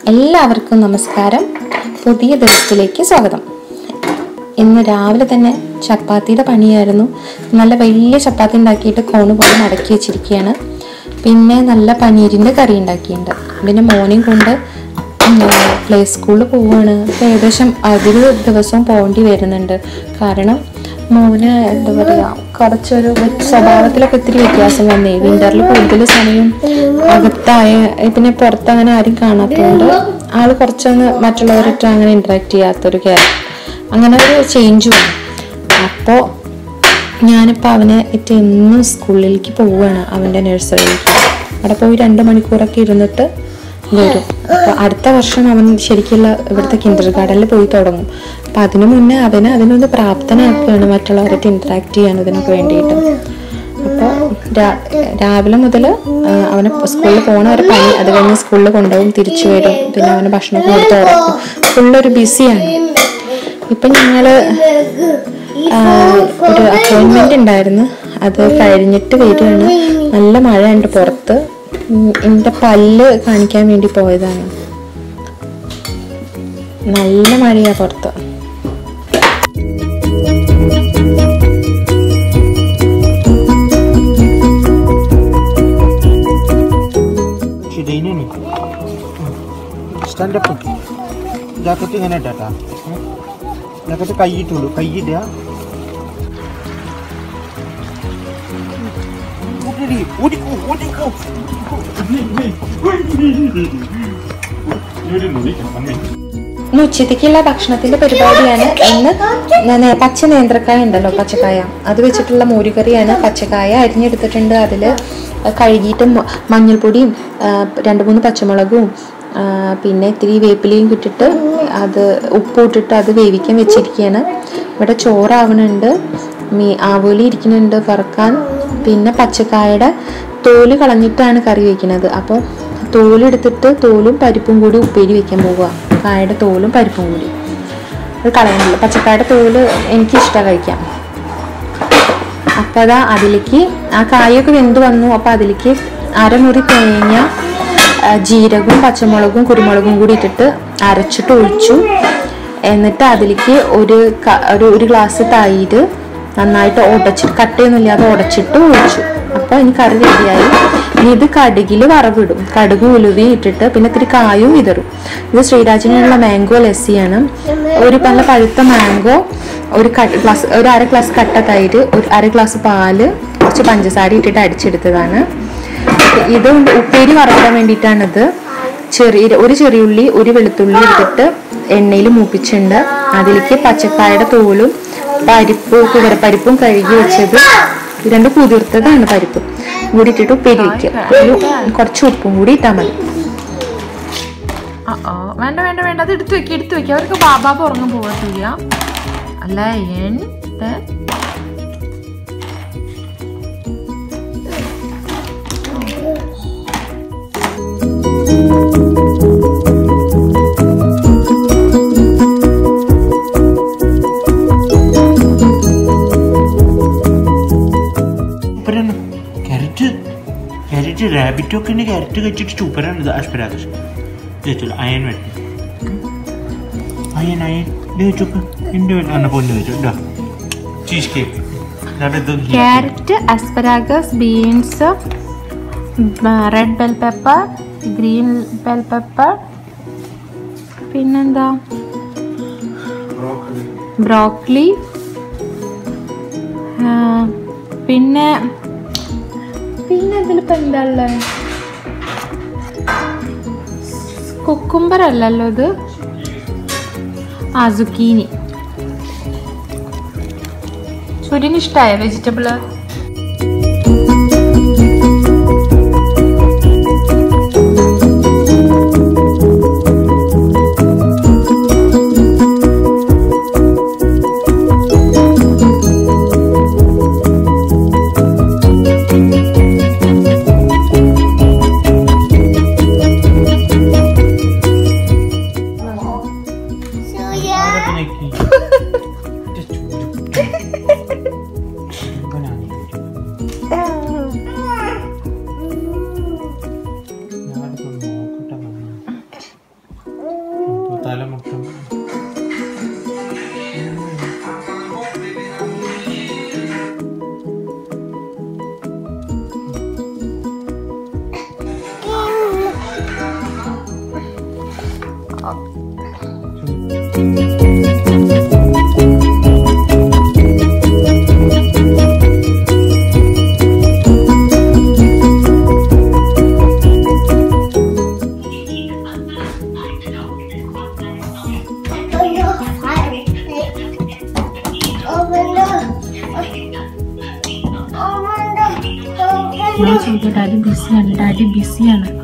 എല്ലാവർക്കും നമസ്കാരം പുതിയ ദിവസത്തിലേക്ക് സ്വാഗതം ഇന്ന് രാവിലെ തന്നെ ചപ്പാത്തിയുടെ പണിയായിരുന്നു നല്ല വലിയ ചപ്പാത്തി ഉണ്ടാക്കിയിട്ട് കോണ് പോലെ മടക്കി വെച്ചിരിക്കുകയാണ് പിന്നെ നല്ല പനീരിൻ്റെ കറി ഉണ്ടാക്കിയിട്ടുണ്ട് പിന്നെ മോർണിംഗ് കൊണ്ട് പ്ലേ സ്കൂളിൽ പോവുകയാണ് ഇപ്പം ഏകദേശം അതിൽ ദിവസവും പോകേണ്ടി വരുന്നുണ്ട് കാരണം മോന് എന്താ പറയുക കുറച്ചൊരു വ്യ- സ്വഭാവത്തിലൊക്കെ ഇത്തിരി വ്യത്യാസം വന്നേ വിന്ററിൽ കൂടുതൽ സമയം അകത്തായ പിന്നെ പുറത്ത് അങ്ങനെ ആരും കാണാത്തതുകൊണ്ട് ആള് കുറച്ചൊന്ന് മറ്റുള്ളവരായിട്ട് അങ്ങനെ ഇന്ററാക്ട് ചെയ്യാത്തൊരു ക്യാ അങ്ങനെ ഒരു ചേഞ്ച് വന്നു അപ്പോൾ ഞാനിപ്പോൾ അവനെ ഇട്ട് എന്നും സ്കൂളിലേക്ക് പോവുകയാണ് അവൻ്റെ നഴ്സറിയിലേക്ക് അവിടെ പോയി രണ്ട് മണിക്കൂറൊക്കെ ഇരുന്നിട്ട് വരും അപ്പോൾ അടുത്ത വർഷം അവൻ ശരിക്കുള്ള ഇവിടുത്തെ കിൻഡർ ഗാർഡനിൽ പോയി തുടങ്ങും അപ്പം അതിനു മുന്നേ അവനെ അതിനൊന്ന് പ്രാപ്തനാക്കുകയാണ് മറ്റുള്ളവരായിട്ട് ഇൻറ്ററാക്ട് ചെയ്യാൻ ഇതിനൊക്കെ വേണ്ടിയിട്ട് അപ്പോൾ രാവിലെ മുതൽ അവനെ സ്കൂളിൽ പോകണ വരെ പണി അത് കഴിഞ്ഞ് സ്കൂളിൽ കൊണ്ടുപോകും തിരിച്ചു വരും പിന്നെ അവന് ഭക്ഷണമൊക്കെ കൊടുത്ത് ഉറക്കും ഫുള്ളൊരു ബിസിയാണ് ഇപ്പം ഞങ്ങള് ആ, ഒരു അപ്പോയിൻമെന്റ് ഉണ്ടായിരുന്നു അത് കഴിഞ്ഞിട്ട് വരികയാണ് നല്ല മഴയുണ്ട് പുറത്ത് ഉം, എൻ്റെ പല്ല് കാണിക്കാൻ വേണ്ടി പോയതാണ് നല്ല മഴയാ പുറത്ത് ശരിയാണ് സ്റ്റാൻഡപ്പ് ജാക്കറ്റ് ഇങ്ങനെ ഇട്ടാ ജാക്കറ്റ് കൈയിട്ടുള്ളൂ കൈയിടുക ഓടിടി, ഓടിക്കോ, ഓടിക്കോ. ഇന്ന് ഉച്ചത്തേക്കുള്ള ഭക്ഷണത്തിന്റെ പരിപാടിയാണ് ഇന്ന് ഞാൻ പച്ച നേന്ത്രക്കായ ഉണ്ടല്ലോ പച്ചക്കായ അത് വെച്ചിട്ടുള്ള മോരുകറിയാണ് പച്ചക്കായ അരിഞ്ഞെടുത്തിട്ടുണ്ട് അതിൽ കഴുകിയിട്ട് മ- മഞ്ഞൾപ്പൊടിയും ആ, രണ്ട് മൂന്ന് പച്ചമുളകും ആ, പിന്നെ ഇത്തിരി വേപ്പിലയും ഇട്ടിട്ട് അത് ഉപ്പ് ഇട്ടിട്ട് അത് വേവിക്കാൻ വെച്ചിരിക്കുകയാണ് ഇവിടെ ചോറാവണുണ്ട് മീ ആവോലി ഇരിക്കുന്നുണ്ട് വറുക്കാൻ പിന്നെ പച്ചക്കായയുടെ തോല് കളഞ്ഞിട്ടാണ് കറി വെക്കുന്നത് അപ്പോൾ തോലെടുത്തിട്ട് തോലും പരിപ്പും കൂടി ഉപ്പേരി വെക്കാൻ പോവുക കായയുടെ തോലും പരിപ്പും കൂടി അത് കളയണില്ല പച്ചക്കായുടെ തോല് എനിക്കിഷ്ടമാണ് കഴിക്കാൻ അപ്പോൾ അതാ അതിലേക്ക് ആ കായൊക്കെ വെന്ത് വന്നു അപ്പോൾ അതിലേക്ക് അരമുറി തേങ്ങ ആ, ജീരകവും പച്ചമുളകും കുരുമുളകും കൂടി ഇട്ടിട്ട് അരച്ചിട്ട് ഒഴിച്ചു എന്നിട്ട് അതിലേക്ക് ഒരു ക- ഒരു ഒരു ഗ്ലാസ് തൈര് നന്നായിട്ട് ഉടച്ചിട്ട് കട്ടയൊന്നുമില്ലാതെ ഉടച്ചിട്ട് ഒഴിച്ചു അപ്പോൾ ഇനി കറി റെഡിയായി ഇനി ഇത് കടുകിൽ വറവിടും കടുകും ഉലുവയും ഇട്ടിട്ട് പിന്നെ ഇത്തിരി കായും വിതറും ഇത് ശ്രീരാജിനുള്ള മാംഗോ ലസ്സിയാണ് ഒരു നല്ല പഴുത്ത മാംഗോ ഒരു കട്ട് ഗ്ലാസ് ഒരു അര ഗ്ലാസ് കട്ട തൈര് ഒരു അര ഗ്ലാസ് പാല് കുറച്ച് പഞ്ചസാര ഇട്ടിട്ട് അടിച്ചെടുത്തതാണ് ഇത് ഉപ്പേരി വറക്കാൻ വേണ്ടിയിട്ടാണിത് ചെറിയ ഒരു ചെറിയുള്ളി ഒരു വെളുത്തുള്ളി എടുത്തിട്ട് എണ്ണയിൽ മൂപ്പിച്ചിട്ടുണ്ട് അതിലേക്ക് പച്ചക്കായുടെ തോലും പരിപ്പ് കുതിരപ്പരിപ്പും കഴുകി വെച്ചത് രണ്ട് കുതിർത്തതാണ് പരിപ്പ് കൂടി ഇട്ടിട്ട് ഉപ്പേരി വയ്ക്കുക ഒരു കുറച്ച് ഉപ്പും കൂടി ഇട്ടാൽ മതി ആ വേണ്ട വേണ്ട വേണ്ട അത് എടുത്തു വെക്കുക എടുത്തു വെക്കുക അവർക്ക് ബാബാബ ഉറങ്ങാൻ പോകത്തില്ല അല്ല എൻ സൂപ്പറാണ് ക്യാരറ്റ് ക്യാരറ്റ് റാബിറ്റ് ഒക്കെ ഉണ്ട് ക്യാരറ്റ് കഴിച്ചിട്ട് സൂപ്പറാണ് ഇത് അഷ്പരാഗസ് ചേച്ചല്ലോ അയൺ വേണം അയൺ അയൺ ഇത് വെച്ചോക്ക് എൻ്റെ അന്ന പൊന്ന് വെച്ചു ഇതാ cheese cake carrot asparagus beans red bell pepper green bell pepper പിന്നെന്താ ബ്രോക്കലി പിന്നെ പിന്നെ ഇതിലിപ്പോൾ എന്താ ഉള്ളത് കുക്കുംബർ അല്ലല്ലോ ഇത് ആ സുക്കീനി സൂര്യന് ഇഷ്ടമായ വെജിറ്റബിള് ഡാഡി ബിസിയാണ് ഡാഡി ബിസിയാണ്